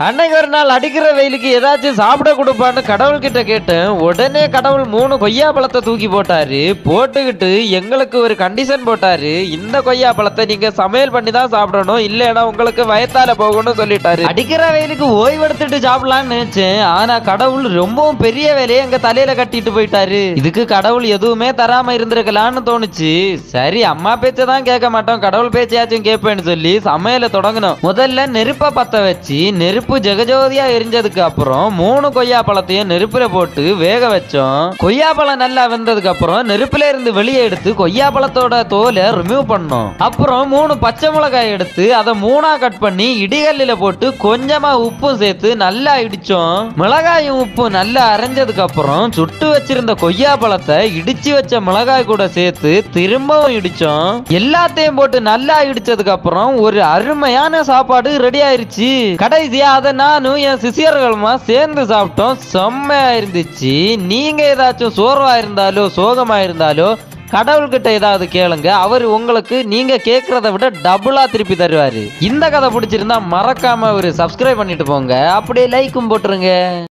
அன்னைக்கு ஒரு நாள் அடிக்கிற வெயிலுக்கு ஏதாச்சும் சாப்பிட கொடுப்பான்னு கடவுள்கிட்ட கேட்டேன் உடனே கடவுள் மூணு கொய்யா பழத்தை தூக்கி போட்டாரு போட்டுக்கிட்டு எங்களுக்கு ஒரு கண்டிஷன் போட்டாரு இந்த கொய்யா பழத்தை நீங்க சமையல் பண்ணி தான் சாப்பிடணும் இல்லைன்னா உங்களுக்கு வயத்தால போகணும்னு சொல்லிட்டாரு அடிக்கிற வெயிலுக்கு ஓய்வெடுத்துட்டு சாப்பிடலாம்னு நினைச்சேன் ஆனா கடவுள் ரொம்பவும் பெரிய வேலையை எங்க தலையில கட்டிட்டு போயிட்டாரு இதுக்கு கடவுள் எதுவுமே தராம இருந்திருக்கலாம்னு தோணுச்சு சரி அம்மா பேச்சை தான் கேட்க மாட்டோம் கடவுள் பேச்சையாச்சும் கேட்பேன்னு சொல்லி சமையலை தொடங்கணும் முதல்ல நெருப்பை பத்த வச்சு நெருப்பு ஜெகஜோதியா எரிஞ்சதுக்கு அப்புறம் மூணு கொய்யா பழத்தையும் நெருப்புல போட்டு வேக வச்சோம் கொய்யா பழம் நல்லா வெந்ததுக்கு அப்புறம் நெருப்புல இருந்து வெளியே எடுத்து கொய்யா பழத்தோட தோலை ரிமூவ் பண்ணோம் அப்புறம் மூணு பச்சை மிளகாய் எடுத்து அதை மூணா கட் பண்ணி இடிகல்லில போட்டு கொஞ்சமா உப்பும் சேர்த்து நல்லா இடிச்சோம் மிளகாயும் உப்பு நல்லா அரைஞ்சதுக்கு அப்புறம் சுட்டு வச்சிருந்த கொய்யா பழத்தை இடிச்சு வச்ச மிளகாய் கூட சேர்த்து திரும்பவும் இடிச்சோம் எல்லாத்தையும் போட்டு நல்லா இடிச்சதுக்கு அப்புறம் ஒரு அருமையான சாப்பாடு ரெடி ஆயிருச்சு கடைசியா அதை நானும் என் சிசியர்களுமா சேர்ந்து சாப்பிட்டோம் செம்மையா இருந்துச்சு நீங்க ஏதாச்சும் சோர்வா இருந்தாலோ சோகமா இருந்தாலோ கடவுள்கிட்ட ஏதாவது கேளுங்க அவர் உங்களுக்கு நீங்க கேட்கறத விட டபுளா திருப்பி தருவாரு இந்த கதை பிடிச்சிருந்தா மறக்காம ஒரு சப்ஸ்கிரைப் பண்ணிட்டு போங்க அப்படியே லைக்கும் போட்டுருங்க